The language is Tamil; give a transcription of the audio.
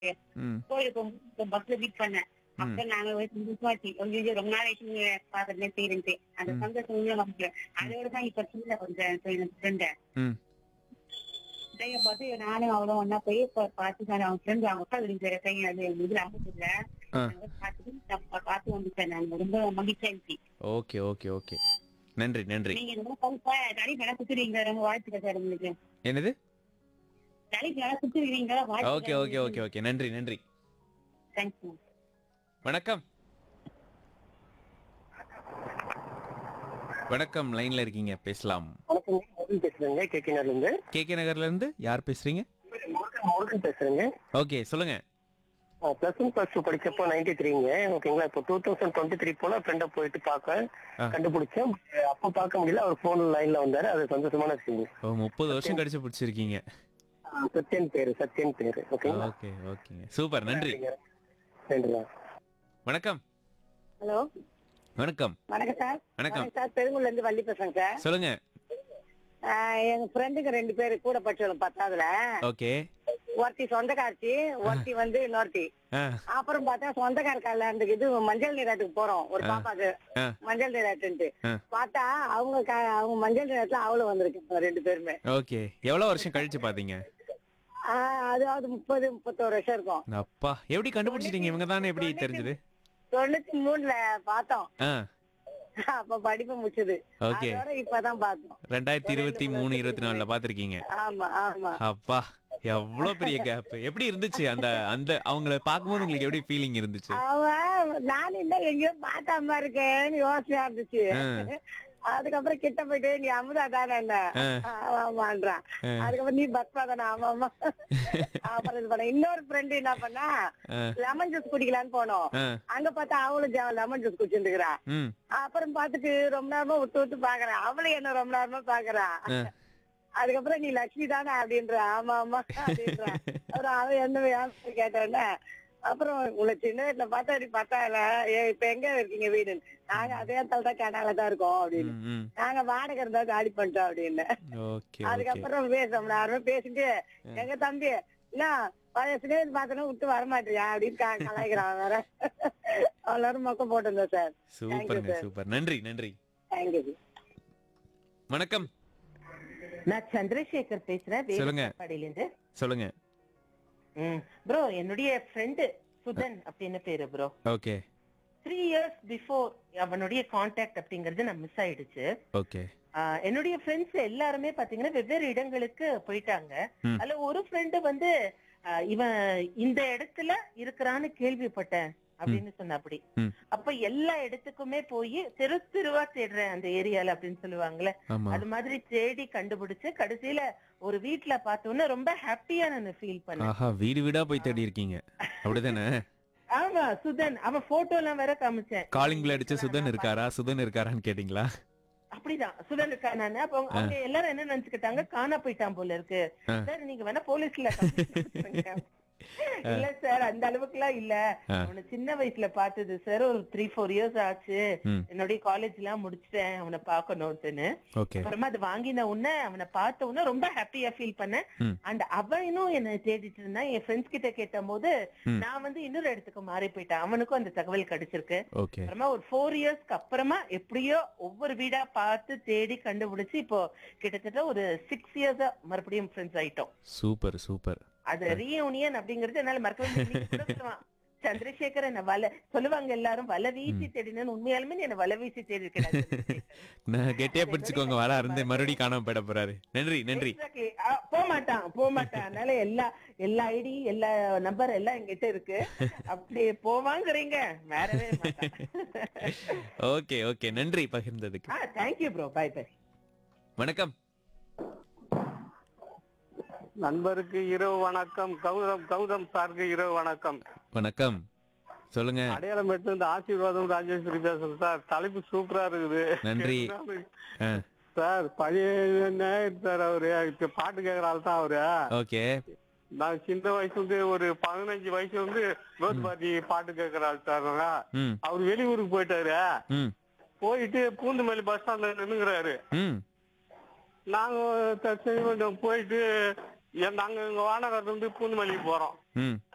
ம் கோயிலுக்கு பஸ்ல மீட் பண்ணேன் அப்ப நாங்க ஒரு சந்தோஷமாச்சு ஐயோ ரொம்ப நாள் ஆயிடுச்சு பாக்குறதுல செய்யறேன்ட்டு அந்த ம். சந்தோஷம் உண்மையா வந்து அதோட தான் இப்ப சின்ன கொஞ்சம் எனக்கு ஃப்ரெண்ட ம் கைய பார்த்து நானும் அவளும் ஒன்னா போய் பா- பார்த்து நான் அவன் ஃப்ரெண்ட் அவங்க அக்கா வீடு கையை அது இதுல அனுப்புல ஆ பார்த்துட்டு நான் பா- பார்த்து வந்துட்டேன் நான் ரொம்ப மகிழ்ச்சியா இருந்துச்சு ஓகே ஓகே ஓகே நன்றி நன்றி நீங்க ரொம்ப கண்டிப்பா தனி நல்லா குத்துறீங்க ரொம்ப வாழ்த்துக்கள் சார் உங்களுக்கு என்னது தனி நல்லா குத்துறீங்க ஓகே ஓகே ஓகே ஓகே நன்றி நன்றி தேங்க்யூ வணக்கம் வணக்கம் லைன்ல இருக்கீங்க பேசலாம் வணக்கம் முருகன் பேசுறேங்க கேக்கினர்ல இருந்து கே கே நகர்ல இருந்து யார் பேசுறீங்க முருகன் பேசுறேங்க ஓகே சொல்லுங்க பிளஸ் ஒன் பிளஸ் டூ படிச்சப்போ நைன்டி த்ரீங்க ஓகேங்களா இப்போ டூ தௌசண்ட் டுவெண்ட்டி த்ரீ போல ஃப்ரெண்டை போயிட்டு பார்க்க ஆ. கண்டுபிடிச்சேன் அப்போ பார்க்க முடியல அவர் போன் லைன்ல வந்தாரு அது சந்தோஷமான விஷயம் ஓ முப்பது வருஷம் கழிச்சு பிடிச்சிருக்கீங்க சத்யன் பேரு சத்யன் பேரு ஓகேங்களா ஓகே ஓகேங்க சூப்பர் நன்றி நன்றிங்க வணக்கம் ஹலோ வணக்கம் வணக்கம் சார் வணக்கம் சார் பெருங்குள்ள இருந்து வள்ளி பேசுறேன் சார் சொல்லுங்க ஆஹ் எங்க ஃப்ரெண்டுக்கு ரெண்டு பேரு கூட படிச்சவங்க பத்தாவதுல ஓகே ஒருத்தி சொந்தக்காரச்சி ஒருத்தி வந்து இன்னொருத்தி ஆ அப்புறம் பார்த்தா சொந்தக்கார கல்யாணத்துக்கு இது மஞ்சள் நீராட்டுக்கு போறோம் ஒரு பாப்பாக்கு ஆ. மஞ்சள் நீராட்டுன்ட்டு ஆ. பார்த்தா அவங்க க- அவங்க மஞ்சள் நீராட்டுல அவளும் வந்திருக்கு ரெண்டு பேருமே ஓகே எவ்வளவு வருஷம் கழிச்சு பாத்தீங்க ஆஹ் அதாவது முப்பது முப்பத்தோரு வருஷம் இருக்கும் அப்பா எப்படி கண்டுபிடிச்சிட்டீங்க இவங்க தானே எப்படி தெரிஞ்சது தொண்ணூத்தி மூணுல பார்த்தோம் ஆ அப்ப படிப்பு முடிச்சது ஓகே அதோட இப்பதான் பார்த்தோம் ரெண்டாயிரத்தி இருபத்தி மூணு இருபத்தி நாலுல பாத்திருக்கீங்க ஆமா ஆமா அப்பா எவ்வளவு பெரிய கேப் எப்படி இருந்துச்சு அந்த அந்த அவங்கள பார்க்கும்போது உங்களுக்கு எப்படி ஃபீலிங் இருந்துச்சு அவன் நான் என்ன எங்கேயோ பார்த்த மாதிரி இருக்கேன்னு யோசனையா இருந்துச்சு ஆ. அதுக்கப்புறம் கிட்ட போயிட்டு நீ அமுதா தானே என்ன ஆ. ஆமான்றான் ஆ. அதுக்கப்புறம் நீ பத்மா தானே ஆமா ஆமா அப்புறம் இது பண்ண இன்னொரு ஃப்ரெண்டு என்ன பண்ணா ஆ. லெமன் ஜூஸ் குடிக்கலான்னு போனோம் ஆ, அங்க பார்த்தா அவளும் லெமன் ஜூஸ் குடிச்சுருக்கிறா ம் அப்புறம் பார்த்துட்டு ரொம்ப நேரமா விட்டு விட்டு பாக்குறேன் அவளும் என்ன ரொம்ப நேரமா பாக்குறா ஆ. அதுக்கப்புறம் நீ லட்சுமி தானே அப்படின்ற ஆமா ஆமா அப்படின்ற அப்புறம் அவன் என்ன வியாபாரம் கேட்டோன்னே அப்புறம் உங்களை சின்ன வீட்டுல பார்த்தா அப்படி பார்த்தால ஏ இப்ப எங்க இருக்கீங்க வீடு நாங்க அதே இடத்துல தான் கனால தான் இருக்கோம் அப்படின்னு ம், ம். நாங்க வாடகை இருந்தா காலி பண்ணிட்டோம் அப்படின்னு ஓகே ஓகே அதுக்கப்புறம் பேச நேரமே பேசிட்டு எங்க தம்பி என்ன பழைய சினிமா பார்த்தோன்னா விட்டு வரமாட்டியா அப்படின்னு கா- கலாய்க்கிறான் வேற எல்லாரும் மொக்கம் போட்டிருந்தோம் சார் சூப்பருங்க சூப்பர் நன்றி நன்றி தேங்க்யூ வணக்கம் நான் சந்திரசேகர் பேசுறேன் சொல்லுங்க. வேலைப்பாடியில இருந்து சொல்லுங்க ப்ரோ என்னுடைய ஃப்ரெண்டு சுதன் அப்படின்னு பேரு bro okay three years before அவனுடைய கான்டாக்ட் அப்படிங்கறது நான் மிஸ் ஆயிடுச்சு ஓகே ஆஹ் என்னுடைய ஃப்ரெண்ட்ஸ் எல்லாருமே பாத்தீங்கன்னா வெவ்வேறு இடங்களுக்கு போயிட்டாங்க ம். அதுல ஒரு ஃப்ரெண்டு வந்து ஆஹ் இவன் இந்த இடத்துல இருக்கிறான்னு கேள்விப்பட்டேன் அப்படின்னு சொன்ன அப்படி ம். அப்ப எல்லா இடத்துக்குமே போய் தெரு தெருவா தேடுறேன் அந்த ஏரியால அப்படின்னு சொல்லுவாங்கல்ல ஆமா அது மாதிரி தேடி கண்டுபிடிச்சு கடைசியில ஒரு வீட்ல பார்த்தோன்னே ரொம்ப ஹாப்பியா நான் ஃபீல் பண்ணேன் ஆஹா வீடு வீடா போய் தேடி இருக்கீங்க அப்படிதானே ஆமா சுதன் அவன் போட்டோ எல்லாம் வேற காமிச்சேன் காலிங் பில் அடிச்ச சுதன் இருக்காரா சுதன் இருக்காரான்னு கேட்டீங்களா அப்படிதான் சுதன் இருக்கா நானு அப்ப அவங்க- அவங்க எல்லாரும் என்ன நினைச்சுக்கிட்டாங்க காணா போயிட்டான் போல இருக்கு ஆ. சார் நீங்க வேணா போலீஸ்ல complaint கொடுத்துருங்க. இல்ல சார் அந்த அளவுக்கு எல்லாம் இல்ல ஆ. அவனை சின்ன வயசுல பார்த்தது சார் ஒரு த்ரீ ஃபோர் இயர்ஸ் ஆச்சு ம். என்னுடைய காலேஜ் எல்லாம் முடிச்சிட்டேன் அவனை பார்க்கணும்னு ஓகே அப்புறமா அது வாங்கின உடனே அவனை பார்த்த உடனே ரொம்ப ஹாப்பியா ஃபீல் பண்ணேன் ம். அண்ட் அவனும் என்ன தேடிட்டு இருந்தான் என் ஃப்ரெண்ட்ஸ் கிட்ட கேட்ட போது ம். நான் வந்து இன்னொரு இடத்துக்கு மாறி போயிட்டேன் அவனுக்கும் அந்த தகவல் கிடைச்சிருக்கு ஓகே அப்புறமா ஒரு ஃபோர் இயர்ஸ்க்கு அப்புறமா எப்படியோ ஒவ்வொரு வீடா பார்த்து தேடி கண்டுபிடிச்சு இப்போ கிட்டத்தட்ட ஒரு சிக்ஸ் இயர்ஸா மறுபடியும் ஃப்ரெண்ட்ஸ் ஆயிட்டோம் சூப்பர் சூப்பர் அது ரீயூனியன் அப்படிங்கறது என்னால மறக்கவே முடியல. நீ கூட சொல்லுவான். சந்திரசேகர் என்ன வல சொல்லுவாங்க எல்லாரும் வலை வீசி தேடினு உண்மையாலுமே நீ என்ன வலை வீசி தேடி இருக்கிறாங்க நான் கெட்டியா பிடிச்சுக்கோங்க வர அருந்து மறுபடியும் காணாம போயிட போறாரு நன்றி நன்றி Exactly. ஆ, போக மாட்டான் போக மாட்டான் அதனால எல்லா எல்லா ஐடி எல்லா நம்பர் எல்லாம் என்கிட்ட இருக்கு அப்படி போவாங்கிறீங்க வேறவே மாட்டான் ஓகே ஓகே நன்றி பகிர்ந்ததுக்கு ah thank you bro bye bye வணக்கம் நண்பருக்கு இரவு வணக்கம் கௌதம் கௌதம் சாருக்கு இரவு வணக்கம் வணக்கம் சொல்லுங்க அடையாளம் பெற்று இந்த ஆசீர்வாதம் ராஜேஸ்வரி பேசுறேன் சார் தலைப்பு சூப்பரா இருக்குது நன்றி ஆ, சார் பழைய நேயர் சார் அவரு இப்ப பாட்டு கேக்குற ஆள் தான் அவரு ஓகே நான் சின்ன வயசுல இருந்து ஒரு பதினஞ்சு வயசுல இருந்து கோத்பாட்டி பாட்டு கேக்குற ஆள் சார் நாங்க. ம் அவர் வெளியூருக்கு போயிட்டாரு ம் போயிட்டு பூந்துமல்லி பஸ் ஸ்டாண்ட்ல நின்னுங்கிறாரு ம் நாங்க த- சரி, கொஞ்சம் போயிட்டு என் நாங்க இங்க வானகர்ல இருந்து பூந்துமல்லிக்கு போறோம் ம்